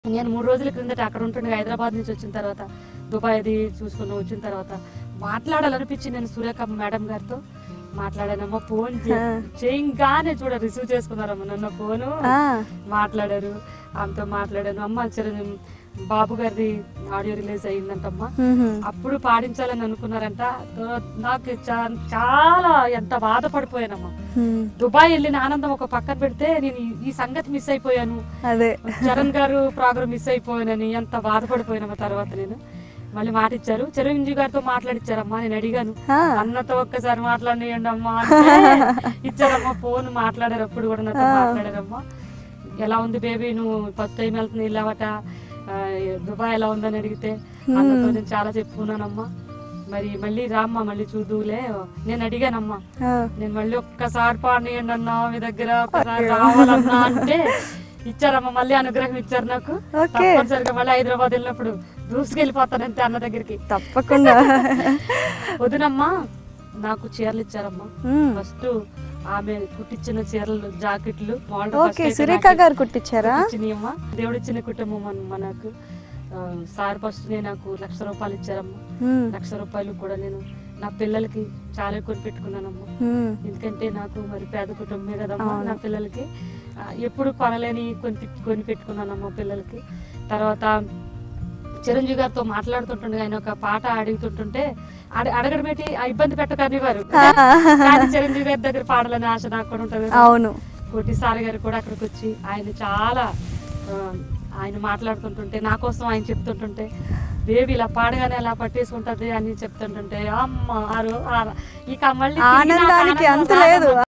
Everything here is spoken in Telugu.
నేను మూడు రోజుల క్రిందట అక్కడ ఉంటుండే హైదరాబాద్ నుంచి వచ్చిన తర్వాత దుబాయ్ అది చూసుకుని వచ్చిన తర్వాత మాట్లాడాలనిపించింది నేను సురేఖమ్మ మేడం గారితో మాట్లాడానమ్మా ఫోన్ చేయంగానే చూడ రిసీవ్ చేసుకున్నారమ్మ నన్ను ఫోను ఆ, మాట్లాడారు ఆమెతో మాట్లాడాను అమ్మ చిరంజీవి బాబు గారిది ఆడియో రిలీజ్ అయిందంటమ్మా మ్హూ. అప్పుడు పాడించాలని అనుకున్నారంట తో- నాకు చా- చాలా ఎంత బాధపడిపోయానమ్మా మ్, దుబాయ్ వెళ్ళిన ఆనందం ఒక పక్కన పెడితే నేను ఈ- ఈ సంగతి మిస్ అయిపోయాను అదే చరణ్ గారు ప్రోగ్రామ్ మిస్ అయిపోయానని ఎంత బాధపడిపోయినా తర్వాత నేను మళ్ళీ మాట ఇచ్చారు చిరంజీవి గారితో మాట్లాడిచ్చారమ్మా నేను అడిగాను ఆ, అన్నతో ఒక్కసారి మాట్లాడియండి అమ్మా అంటే ఇచ్చారమ్మా ఫోన్ మాట్లాడారు అప్పుడు కూడా నాతో ఆ. మాట్లాడారమ్మా ఎలా ఉంది బేబీ నువ్వు ఫస్ట్ టైం వెళ్తుంది వెళ్ళావట ఆ, దుబాయ్ ఎలా ఉందని అడిగితే అన్నతో నేను చాలా చెప్పుకున్నానమ్మా మరి మళ్ళీ రామ్మా మళ్ళీ చూదులే నేను అడిగానమ్మా ఆ, నేను మళ్ళీ ఒక్కసారి పాడియండి అన్నా మీ దగ్గర ఒక్కసారి రావాలన్నా అంటే ఇచ్చారమ్మా మళ్ళీ అనుగ్రహం ఇచ్చారు నాకు ఓకే తప్పనిసరిగా మళ్ళీ హైదరాబాద్ వెళ్ళినప్పుడు దూసుకెళ్ళిపోతానంతే అన్న దగ్గరికి తప్పకుండా వదినమ్మా నాకు చీరలు ఇచ్చారమ్మా మ్, ఫస్ట్ ఆమె కుట్టించిన చీరలు జాకెట్లు మోడల్ ఓకే సురేఖ గారు కుట్టించారా ఇచ్చినాయమ్మా దేవుడిచ్చిన కుటుంబం అన్న మనకు ఆ, సార్ ఫస్ట్ నాకు లక్ష రూపాయలు ఇచ్చారమ్మా మ్, లక్ష రూపాయలు కూడా నేను నా పిల్లలకి చాలా కొని పెట్టుకున్నానమ్మా మ్, ఎందుకంటే నాకు మరి పేద కుటుంబమే కదమ్మా అవును. నా పిల్లలకి ఆ, ఎప్పుడు కొనలేని కొని పెట్- కొని పెట్టుకున్నానమ్మా పిల్లలకి తర్వాత చిరంజీవి గారితో మాట్లాడుతుంటుండే ఆయన ఒక పాట అడుగుతుంటుంటే అడ- అడగడం ఏంటి ఆ ఇబ్బంది పెట్టకని వారు కానీ చిరంజీవి గారి దగ్గర పాడాలని ఆశ నాకు కూడా ఉంటుంది కదా. అవును కోటి సార్ గారు కూడా అక్కడికి వచ్చి ఆయన చాలా ఆ, ఆయన మాట్లాడుతుంటుంటే నా కోసం ఆయన చెప్తుంటుంటే బేబీ ఇలా పాడగానే అలా పట్టేసుకుంటది అని చెప్తుంటుంటే అమ్మ ఆ రో- ఆ- ఇక మళ్ళీ తిరిగి నాకు ఆనందానికి ఆనందం అంత లేదు రాదమ్మా.